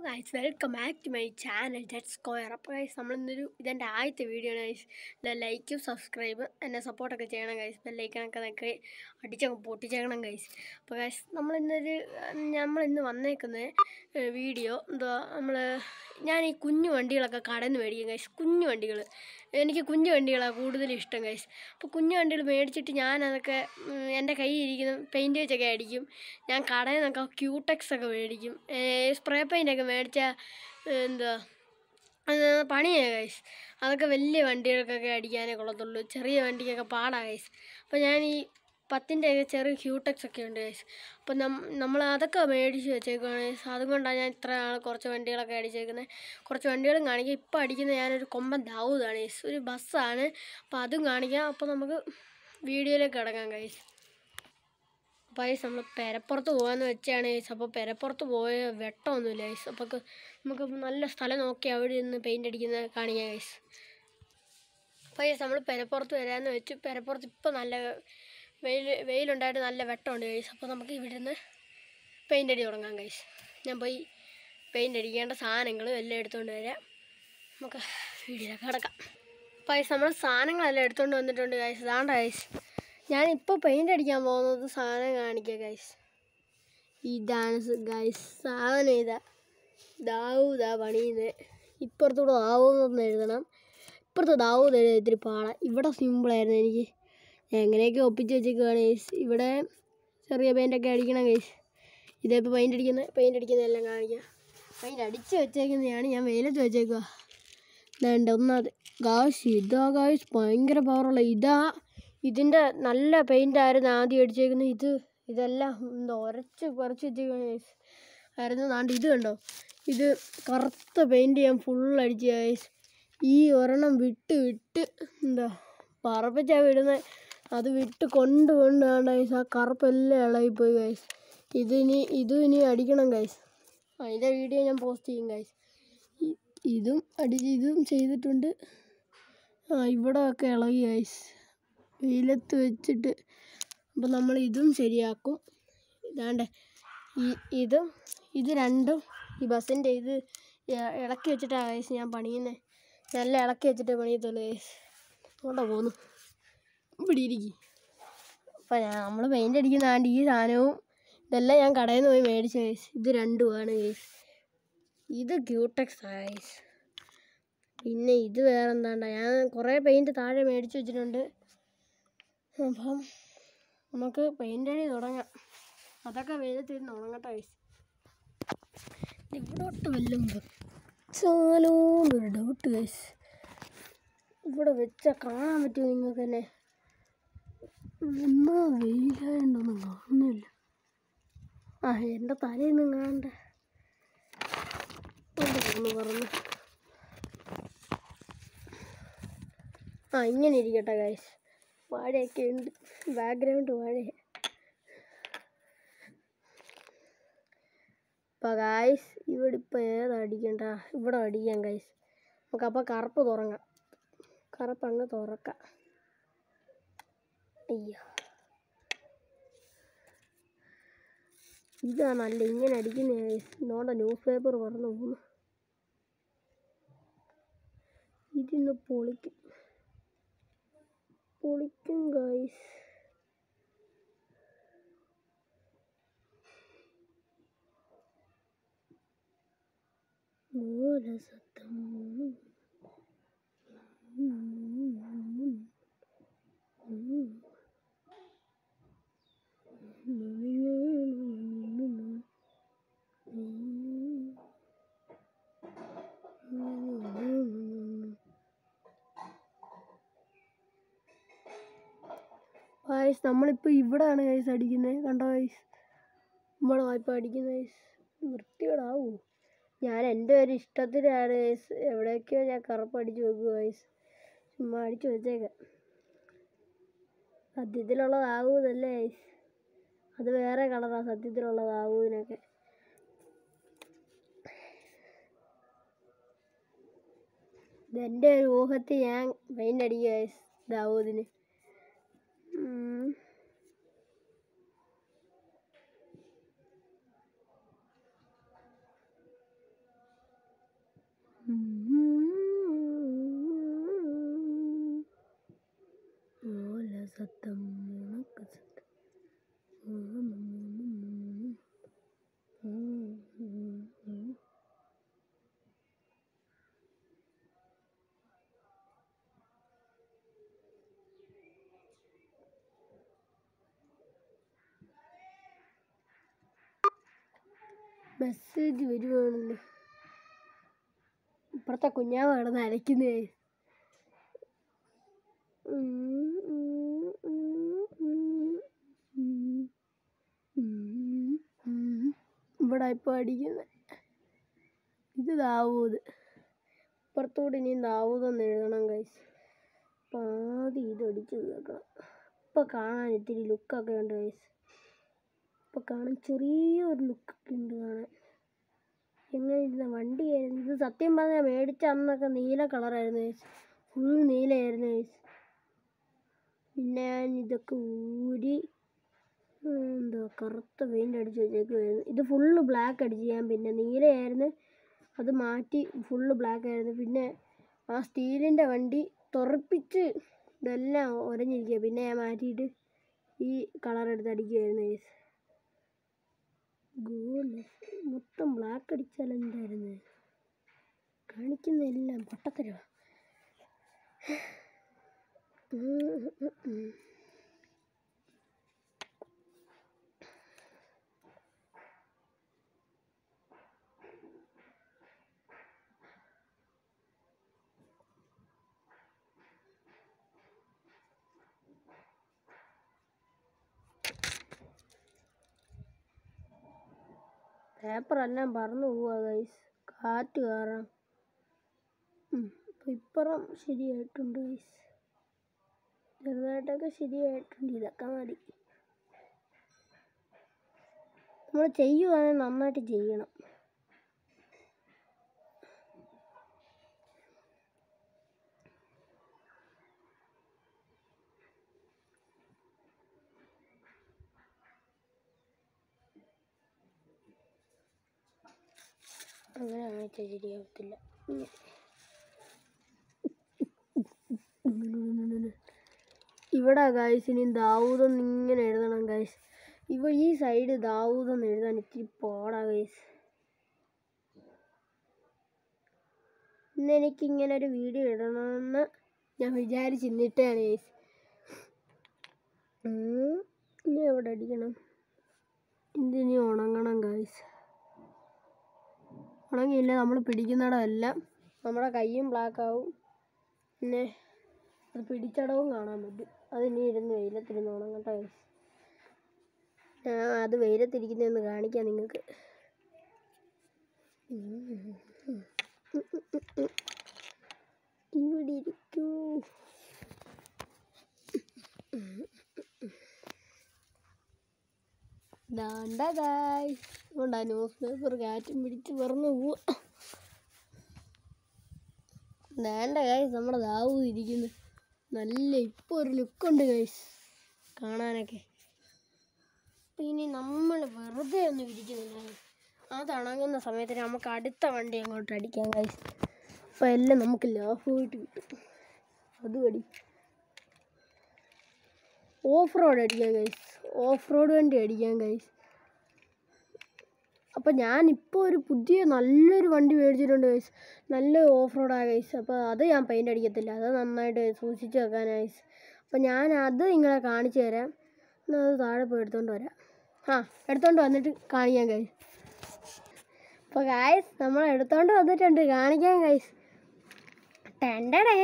Guys welcome back to my channel jet square അപ്പോൾ guys നമ്മളിന്നൊരു ഇതെൻ്റെ ആദ്യത്തെ വീഡിയോ ആണ് ഗൈസ് എൻ്റെ ലൈക്കും സബ്സ്ക്രൈബ് എന്നെ സപ്പോർട്ടൊക്കെ ചെയ്യണം ഗൈസ് ബെല്ലൈക്കണൊക്കെ നിനക്ക് അടിച്ചങ്ങ് പൊട്ടിച്ചേക്കണം ഗൈസ് അപ്പോൾ ഗൈസ് നമ്മളിന്നൊരു നമ്മളിന്ന് വന്നേക്കുന്ന വീഡിയോ എന്തുവാ നമ്മൾ ഞാൻ ഈ കുഞ്ഞു വണ്ടികളൊക്കെ കടയിൽ നിന്ന് മേടിക്കും ഗൈസ് കുഞ്ഞു വണ്ടികൾ എനിക്ക് കുഞ്ഞു വണ്ടികളാണ് കൂടുതൽ ഇഷ്ടം ഗൈസ് അപ്പോൾ കുഞ്ഞു വണ്ടികൾ മേടിച്ചിട്ട് ഞാൻ അതൊക്കെ ഉം, എൻ്റെ കയ്യിൽ ഇരിക്കുന്ന പെയിൻറ്റ് വെച്ചൊക്കെ അടിക്കും ഞാൻ കടയിൽ നിന്നൊക്കെ ക്യൂടെക്സ് ഒക്കെ മേടിക്കും സ്പ്രേ പെയിൻ്റൊക്കെ മേടിച്ചാൽ എന്തുവാ അത് പണിയാണ് ഗൈസ് അതൊക്കെ വലിയ വണ്ടികൾക്കൊക്കെ അടിക്കാനേ കൊള്ളത്തുള്ളൂ ചെറിയ വണ്ടിക്കൊക്കെ പാടാണ് ഗൈസ് അപ്പോൾ ഞാൻ ഈ പത്തിൻ്റെ ഒക്കെ ചെറിയ ക്യൂടെക്സ് ഒക്കെ ഉണ്ട് ഗൈസ് അപ്പോൾ നം നമ്മൾ അതൊക്കെ മേടിച്ച് വെച്ചേക്കുവാണ് ഗൈസ് അതുകൊണ്ടാണ് ഞാൻ ഇത്ര നാൾ കുറച്ച് വണ്ടികളൊക്കെ അടിച്ചേക്കുന്നത് കുറച്ച് വണ്ടികളും കാണിക്കാം ഇപ്പോൾ അടിക്കുന്ന ഞാനൊരു കൊമ്പൻ ദാവൂദാണ് ഗൈസ് ഒരു ബസ്സാണ് അപ്പോൾ അതും കാണിക്കാം അപ്പോൾ നമുക്ക് വീഡിയോയിലേക്ക് കിടക്കാം ഗൈസ് അപ്പോൾ ഗൈസ് നമ്മൾ പെരപ്പുറത്ത് പോകാമെന്ന് വെച്ചാണ് ഗൈസ് അപ്പോൾ പെരപ്പുറത്ത് പോയ വെട്ടമൊന്നുമില്ല ഗൈസ് അപ്പോൾ ക്ക് നമുക്ക് നല്ല സ്ഥലം നോക്കി അവിടെ നിന്ന് പെയിൻ്റ് അടിക്കുന്നത് കാണിക്കാം ഗൈസ് അപ്പോൾ ഗൈസ് നമ്മൾ പെരപ്പുറത്ത് വരാമെന്ന് വെച്ചു പെരപ്പുറത്ത് ഇപ്പോൾ നല്ല വെയിൽ വെയിലുണ്ടായിട്ട് നല്ല വെട്ടമുണ്ട് ഗൈസ് അപ്പോൾ നമുക്ക് ഇവിടെ നിന്ന് പെയിൻ്റ് അടി തുടങ്ങാം ഗൈസ് ഞാൻ പോയി പെയിൻ്റ് അടിക്കേണ്ട സാധനങ്ങളും എല്ലാം എടുത്തുകൊണ്ട് വരാം നമുക്ക് വീഡിയോയിലൊക്കെ കിടക്കാം അപ്പോൾ ഗൈസ് നമ്മൾ സാധനങ്ങളെല്ലാം എടുത്തുകൊണ്ട് വന്നിട്ടുണ്ട് ഗൈസ് ഇതാണ്ട ഗൈസ് ഞാനിപ്പോൾ പെയിൻ്റ് അടിക്കാൻ പോകുന്നത് സാധനം കാണിക്കാം ഗൈസ് ഇതാണ് ഗൈസ് സാധനം ഇതാ ദാവൂദാ പണിയുന്നത് ഇപ്പുറത്തൂടെ ദാവൂന്ന് എഴുതണം ഇപ്പുറത്ത് ദാവൂദ് എഴുതാൻ ഇത്തിരി പാടാ ഇവിടെ സിമ്പിളായിരുന്നു എനിക്ക് ഞാൻ എങ്ങനെയൊക്കെ ഒപ്പിച്ച് വെച്ചേക്കുവാണ് ഗൈസ് ഇവിടെ ചെറിയ പെയിൻ്റൊക്കെ അടിക്കണം ഗൈസ് ഇതേ ഇപ്പോൾ പെയിൻ്റ് അടിക്കുന്ന പെയിൻ്റ് അടിക്കുന്നതെല്ലാം കാണിക്കാം പെയിൻ്റ് അടിച്ച് വെച്ചേക്കുന്നതാണ് ഞാൻ വെയിലത്ത് വെച്ചേക്കുക വേണ്ട ഒന്നാമത് ഗായ്സ് ഇതാ ഗായ്സ് ഭയങ്കര പവറുള്ള ഇതാ ഇതിൻ്റെ നല്ല പെയിൻ്റ് ആയിരുന്നു ആദ്യം അടിച്ചേക്കുന്നത് ഇത് ഇതെല്ലാം എന്താ ഉരച്ച് പറിച്ച് വെച്ചേക്കാണ് ഗൈസ് ആയിരുന്നു നാണ്ട് ഇത് കണ്ടോ ഇത് കറുത്ത പെയിൻറ് ഞാൻ ഫുൾ അടിച്ച് ഗൈസ് ഈ ഒരെണ്ണം വിട്ട് വിട്ട് എന്താ പറപ്പിച്ചാ വിടുന്നത് അത് വിട്ട് കൊണ്ട് കൊണ്ട് വേണ്ട ഗൈസ് ആ കറുപ്പെല്ലാം ഇളകിപ്പോയി ഗൈസ് ഇതിനി ഇതും ഇനി അടിക്കണം ഗൈസ് അതിൻ്റെ വീഡിയോ ഞാൻ പോസ്റ്റ് ചെയ്യും ഗൈസ് ഇതും അടിച്ച് ഇതും ചെയ്തിട്ടുണ്ട് ആ ഇവിടെ ഒക്കെ ഇളകി ഗൈസ് വെയിലത്ത് വെച്ചിട്ട് അപ്പം നമ്മൾ ഇതും ശരിയാക്കും ഇതാണ്ട് ഈ ഇതും ഇത് രണ്ടും ഈ ബസ്സിൻ്റെ ഇത് ഇ- ഇളക്കി വെച്ചിട്ടാണ് ഗൈസ് ഞാൻ പണിയുന്നത് നല്ല ഇളക്കി വെച്ചിട്ട് പണിയത്തുള്ളൂ ഗൈസ് അതുകൊണ്ടാണ് പോന്നു ഇവിടെ ഇരിക്കും അപ്പം ഞാൻ നമ്മൾ പെയിൻ്റ് അടിക്കുന്നതാണ്ട് ഈ സാധനവും ഇതെല്ലാം ഞാൻ കടയിൽ നിന്ന് പോയി മേടിച്ച ഗൈസ് ഇത് രണ്ടുമാണ് ഗൈസ് ഇത് ക്യൂടെക്സ് ഗൈസ് പിന്നെ ഇത് വേറെ എന്താണ്ട ഞാൻ കുറേ പെയിൻറ് താഴെ മേടിച്ച് വെച്ചിട്ടുണ്ട് അപ്പം നമുക്ക് പെയിൻ്റ് അടി തുടങ്ങാം അതൊക്കെ വെയിലത്തിരുന്ന് ഉണങ്ങട്ടെ ഗൈസ് ഇവിടോട്ട് വല്ലതും വെച്ചാലോന്നൊരു ഡൗട്ട് ഗൈസ് ഇവിടെ വെച്ചാൽ കാണാൻ പറ്റുമോ നിങ്ങൾക്ക് തന്നെ എന്നാ വെയിലായോണ്ടൊന്നും കാണുന്നില്ല ആ എൻ്റെ തലയിൽ നിന്ന് കാണണ്ട ഒന്ന് പറഞ്ഞു ആ ഇങ്ങനെ ഇരിക്കട്ടെ ഗൈസ് വാഴയൊക്കെ ഉണ്ട് ബാക്ക്ഗ്രൗണ്ട് വാഴ അപ്പോൾ ഗായ്സ് ഇവിടെ ഇപ്പോൾ ഏതാ അടിക്കണ്ട ഇവിടെ അടിക്കാം ഗൈസ് നമുക്ക് അപ്പോൾ കറുപ്പ് തുറങ്ങാം കറുപ്പ് അങ്ങ് തുറക്കാം അയ്യോ ഇതാ നല്ല ഇങ്ങനെ അടിക്കുന്ന ഗൈസ് നോണ്ട ന്യൂസ് പേപ്പർ പറഞ്ഞു പോകുന്നു ഇതിന്ന് പൊളിക്കും പൊളിക്കും ഗൈസ് മൂലസത്തം ഗൈസ് നമ്മളിപ്പോൾ ഇവിടെയാണ് ഗൈസ് അടിക്കുന്നത് കണ്ടോ ഗൈസ് ഇവിടെ വായ്പ അടിക്കുന്നത് ഗൈസ് വൃത്തികേടാവൂ ഞാൻ എൻ്റെ ഒരു ഇഷ്ടത്തിനാണ് ഗൈസ് എവിടേക്കോ ഞാൻ കറുപ്പ് അടിച്ച് വെക്കുക ഗൈസ് ചുമ്മാ അടിച്ച് വെച്ചേക്കാം സത്യത്തിലുള്ളതാകൂന്നല്ലേ ഗൈസ് അത് വേറെ കളറാണ് സത്യത്തിലുള്ളതാകൂതിനൊക്കെ ഇതെൻ്റെ ഒരു ഊഹത്തിൽ ഞാൻ പെയിൻ്റ് അടിക്കുക ഗൈസ് ദാവൂദിന് ഉം. മെസ്സേജ് വരുവാണല്ലോ ഇപ്പുറത്തെ കുഞ്ഞാവ് കിടന്ന് അരയ്ക്കുന്നേ ഇവിടെ ഇപ്പോൾ അടിക്കുന്നത് ഇത് ദാവൂത് ഇപ്പുറത്തൂടെ ഇനി ദാവൂതെന്ന് എഴുതണം കൈസ് അപ്പം ആദ്യം ഇത് അടിച്ച് തീർക്കണം ഇപ്പം കാണാൻ ഇത്തിരി ലുക്കൊക്കെ ഉണ്ട് കൈസ് ഇപ്പം കാണാൻ ചെറിയൊരു ലുക്കൊക്കെ ഉണ്ട് കാണാൻ എങ്ങനെ ഇരുന്ന വണ്ടിയായിരുന്നു ഇത് സത്യം പറഞ്ഞാൽ മേടിച്ച അന്നൊക്കെ നീല കളറായിരുന്നു ഗൈസ് ഫുൾ നീലയായിരുന്നു ഗൈസ് പിന്നെ ഞാൻ ഇതൊക്കെ ഊരി ഉം, എന്താ കറുത്ത പെയിൻ്റ് അടിച്ച് വെച്ചേക്കുമായിരുന്നു ഇത് ഫുള്ള് ബ്ലാക്ക് അടിച്ച് ഞാൻ പിന്നെ നീലയായിരുന്നു അത് മാറ്റി ഫുള്ള് ബ്ലാക്ക് ആയിരുന്നു പിന്നെ ആ സ്റ്റീലിൻ്റെ വണ്ടി തുറപ്പിച്ച് ഇതെല്ലാം ഉരഞ്ഞിരിക്കുക പിന്നെ ഞാൻ മാറ്റിയിട്ട് ഈ കളർ എടുത്ത് അടിക്കുമായിരുന്നു ഗൈസ് ഗോൾഡ് മൊത്തം ബ്ലാക്ക് അടിച്ചാൽ എന്തായിരുന്നു കാണിക്കുന്ന എല്ലാം പൊട്ടത്തരവാ പേപ്പറെല്ലാം പറന്നു പോവാ ഗൈസ് കാറ്റ് കാരണം അപ്പം ഇപ്പുറം ശരിയായിട്ടുണ്ട് ഗൈസ് ചെറുതായിട്ടൊക്കെ ശരിയായിട്ടുണ്ട് ഇതൊക്കെ മതി നമ്മൾ ചെയ്യുവാണെങ്കിൽ നന്നായിട്ട് ചെയ്യണം അങ്ങനെ വാങ്ങിച്ചാൽ ശരിയാവത്തില്ല ഇവിടെ ഗൈസ് ഇനി ദാവൂദെന്ന് ഇങ്ങനെ എഴുതണം ഗൈസ് ഇവ ഈ സൈഡ് ദാവൂദെന്ന് എഴുതാൻ ഇത്തിരി പാടാ ഗൈസ് ഇന്ന് എനിക്ക് ഇങ്ങനെ ഒരു വീഡിയോ ഇടണമെന്ന് ഞാൻ വിചാരിച്ചിരുന്നിട്ടാണ് ഗൈസ് ഇനി എവിടെ അടിക്കണം ഇതിനി ഉണങ്ങണം ഗൈസ് ഉണങ്ങിയില്ല നമ്മൾ പിടിക്കുന്നിടമെല്ലാം നമ്മുടെ കൈയും ബ്ലാക്ക് ആവും പിന്നെ അത് പിടിച്ചടവും കാണാൻ പറ്റും അതിനി ഇരുന്ന് വെയിലത്തിരുന്ന് ഉണങ്ങട്ടെ guys. ഞാൻ അത് വെയിലത്തിരിക്കുന്നതെന്ന് കാണിക്കാം നിങ്ങൾക്ക് ഇവിടെ ഇരിക്കൂ ദാണ്ട ഗായ്സ് കൊണ്ടാ ന്യൂസ് പേപ്പർ കാറ്റും പിടിച്ച് പറന്ന് പോവാ ദാണ്ട ഗായ്സ് നമ്മുടെ ദാവു ഇരിക്കുന്നു നല്ല ഇപ്പോൾ ഒരു ലുക്കുണ്ട് ഗൈസ് കാണാനൊക്കെ അപ്പം ഇനി നമ്മൾ വെറുതെ ഒന്നും ഇരിക്കുന്നില്ല guys. അത് ഉണങ്ങുന്ന സമയത്ത് നമുക്ക് അടുത്ത വണ്ടി അങ്ങോട്ട് അടിക്കാം ഗൈസ് അപ്പോൾ എല്ലാം നമുക്ക് ലാഭമായിട്ട് കിട്ടും അതും അടി ഓഫ് റോഡ് അടിക്കാം ഗൈസ് ഓഫ് റോഡ് വണ്ടി അടിക്കാം ഗൈസ് അപ്പം ഞാനിപ്പോൾ ഒരു പുതിയ നല്ലൊരു വണ്ടി മേടിച്ചിട്ടുണ്ട് ഗൈസ് നല്ല ഓഫ് റോഡാണ് ഗൈസ് അപ്പോൾ അത് ഞാൻ പെയിൻ്റ് അടിക്കത്തില്ല അത് നന്നായിട്ട് സൂക്ഷിച്ച് വെക്കാൻ ഗൈസ് അപ്പം ഞാൻ അത് നിങ്ങളെ കാണിച്ചു തരാം എന്നാൽ അത് താഴെ പോയി എടുത്തോണ്ട് വരാം ആ എടുത്തോണ്ട് വന്നിട്ട് കാണിക്കാം ഗൈസ് അപ്പോൾ ഗൈസ് നമ്മൾ എടുത്തോണ്ട് വന്നിട്ടുണ്ട് കാണിക്കാം ഗൈസ് ടെൻഡടേ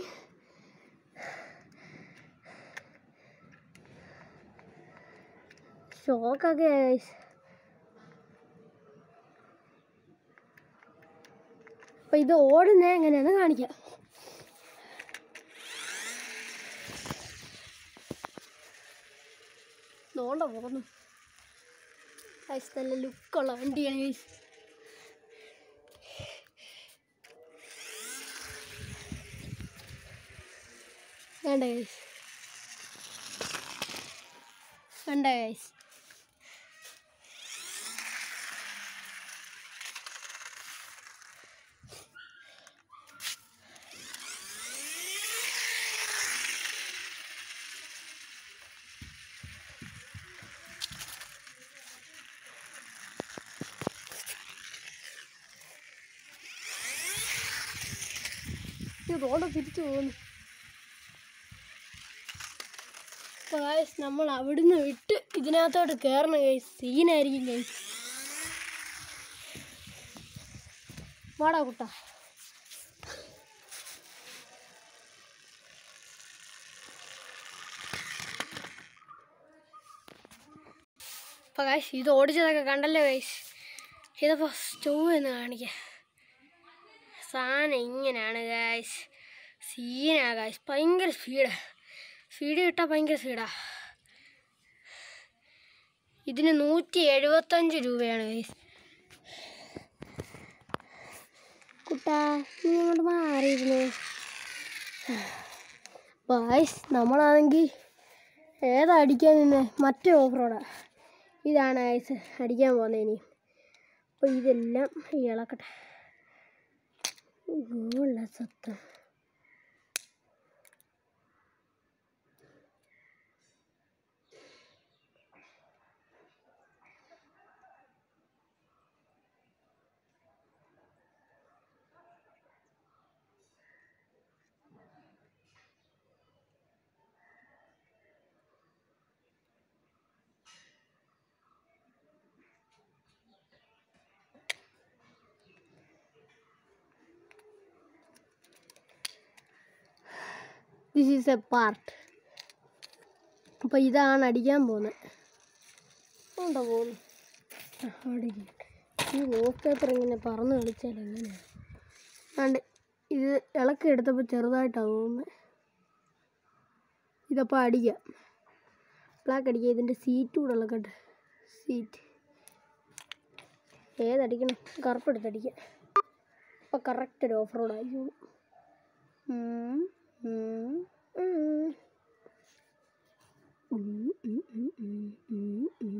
ഷോക്കൊക്കെ ഗൈസ് അപ്പോൾ ഇത് ഓടുന്നത് എങ്ങനെയാണെന്ന് കാണിക്കാം നോണ്ട പോകുന്നു ഗൈസ് നല്ല ലുക്കുള്ള വണ്ടിയാണ് ഗൈസ് വേണ്ട ഗൈസ് വേണ്ട ഗൈസ് ഈ റോഡ് തിരിച്ചു പോകുന്നു അപ്പോൾ ഗൈസ് നമ്മൾ അവിടുന്ന് വിട്ട് ഇതിനകത്തോട്ട് കയറണം ഗൈസ് സീനായിരിക്കും ഗൈസ് വാടാ കുട്ടാ അപ്പോൾ ഗൈസ് ഇത് ഓടിച്ചതൊക്കെ കണ്ടല്ലോ ഗൈസ് ഇതിപ്പോൾ സ്റ്റൂ എന്ന് കാണിക്കാം സാധനം ഇങ്ങനെയാണ് ഗൈസ് സീനാ ഗൈസ് ഭയങ്കര സ്പീഡാണ് സ്പീഡ് കിട്ടാൻ ഭയങ്കര സ്പീഡാ ഇതിന് നൂറ്റി എഴുപത്തഞ്ച് രൂപയാണ് ഗൈസ് കുട്ടാ നീ അങ്ങോട്ട് മാറിയിരുന്നു ഗൈസ് നമ്മളാണെങ്കിൽ ഏതാ അടിക്കാൻ നിന്ന് മറ്റേ ഓഫ് റോഡാ ഇതാണ് ഗൈസ് അടിക്കാൻ പോകുന്നത് ഇനി അപ്പോൾ ഇതെല്ലാം ഇളക്കട്ടെ ഉള്ള സത്ത് ദിസ് ഈസ് എ പാർട്ട് അപ്പോൾ ഇതാണ് അടിക്കാൻ പോകുന്നത് ഉണ്ടോ പോകുന്നു ആ, അവിടെ ഇരിക്കട്ടെ. ഈ വോസ് പേപ്പർ ഇങ്ങനെ പറന്ന് കളിച്ചാൽ എങ്ങനെയാണ് ആണ്ട് ഇത് ഇളക്കി എടുത്തപ്പോൾ ചെറുതായിട്ടാണ് പോകുന്നത് ഇതപ്പോൾ അടിക്കാം ബ്ലാക്ക് അടിക്കുക ഇതിൻ്റെ സീറ്റ് കൂടെ ഇളക്കട്ടെ സീറ്റ് ഏതടിക്കണം കറുപ്പെടുത്തടിക്കാം അപ്പോൾ കറക്റ്റ് ഒരു ഓഫ് റോഡ് ആയിരിക്കും ഉം, ഉം, ഉം. ഉം, ഉം, ഉം, ഉം, ഉം, ഉം.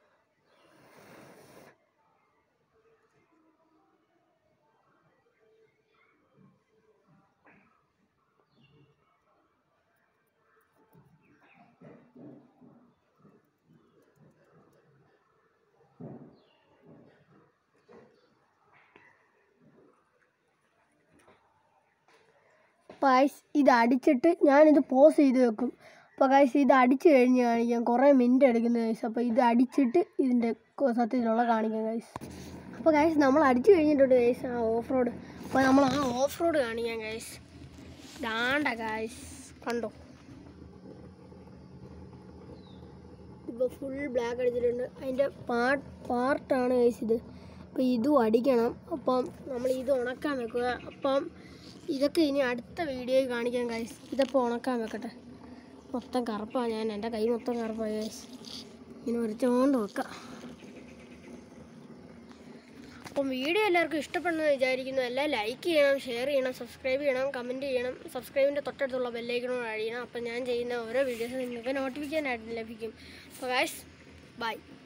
ഗൈസ് ഇത് അടിച്ചിട്ട് ഞാനിത് പോസ് ചെയ്ത് വെക്കും അപ്പോൾ ഗൈസ് ഇത് അടിച്ച് കഴിഞ്ഞ് കാണിക്കാം കുറേ മിനിറ്റ് എടുക്കുന്ന ഗൈസ് അപ്പോൾ ഇത് അടിച്ചിട്ട് ഇതിൻ്റെ കൊ- സത്യത്തിലുള്ള കാണിക്കാം ഗൈസ് അപ്പോൾ ഗൈസ് നമ്മൾ അടിച്ച് കഴിഞ്ഞിട്ടുണ്ട് ഗൈസ് ആ ഓഫ് റോഡ് അപ്പോൾ നമ്മൾ ആ ഓഫ് റോഡ് കാണിക്കാം ഗൈസ് ദാണ്ട ഗൈസ് കണ്ടോ ഇപ്പോൾ ഫുൾ ബ്ലാക്ക് അടിച്ചിട്ടുണ്ട് അതിൻ്റെ പാർട്ട് പാർട്ടാണ് ഗൈസ് ഇത് അപ്പോൾ ഇതും അടിക്കണം അപ്പം നമ്മൾ ഇത് ഉണക്കാൻ വെക്കുക അപ്പം ഇതൊക്കെ ഇനി അടുത്ത വീഡിയോയിൽ കാണിക്കാം ഗൈസ് ഇതപ്പോൾ ഉണക്കാൻ വെക്കട്ടെ മൊത്തം കറുപ്പാണ് ഞാൻ എൻ്റെ കൈ മൊത്തം കറുപ്പായി ഗൈസ് ഇങ്ങനെ ഉരച്ചുകൊണ്ട് വെക്കാം അപ്പം വീഡിയോ എല്ലാവർക്കും ഇഷ്ടപ്പെടുമെന്ന് വിചാരിക്കുന്നു എല്ലാം ലൈക്ക് ചെയ്യണം ഷെയർ ചെയ്യണം സബ്സ്ക്രൈബ് ചെയ്യണം കമൻറ്റ് ചെയ്യണം സബ്സ്ക്രൈബിൻ്റെ തൊട്ടടുത്തുള്ള ബെല്ലൈക്കണോട് അഴിയണം അപ്പം ഞാൻ ചെയ്യുന്ന ഓരോ വീഡിയോസും നിങ്ങൾക്ക് നോട്ടിഫിക്കേഷൻ ആയിട്ട് ലഭിക്കും അപ്പോൾ ഗൈസ് ബൈ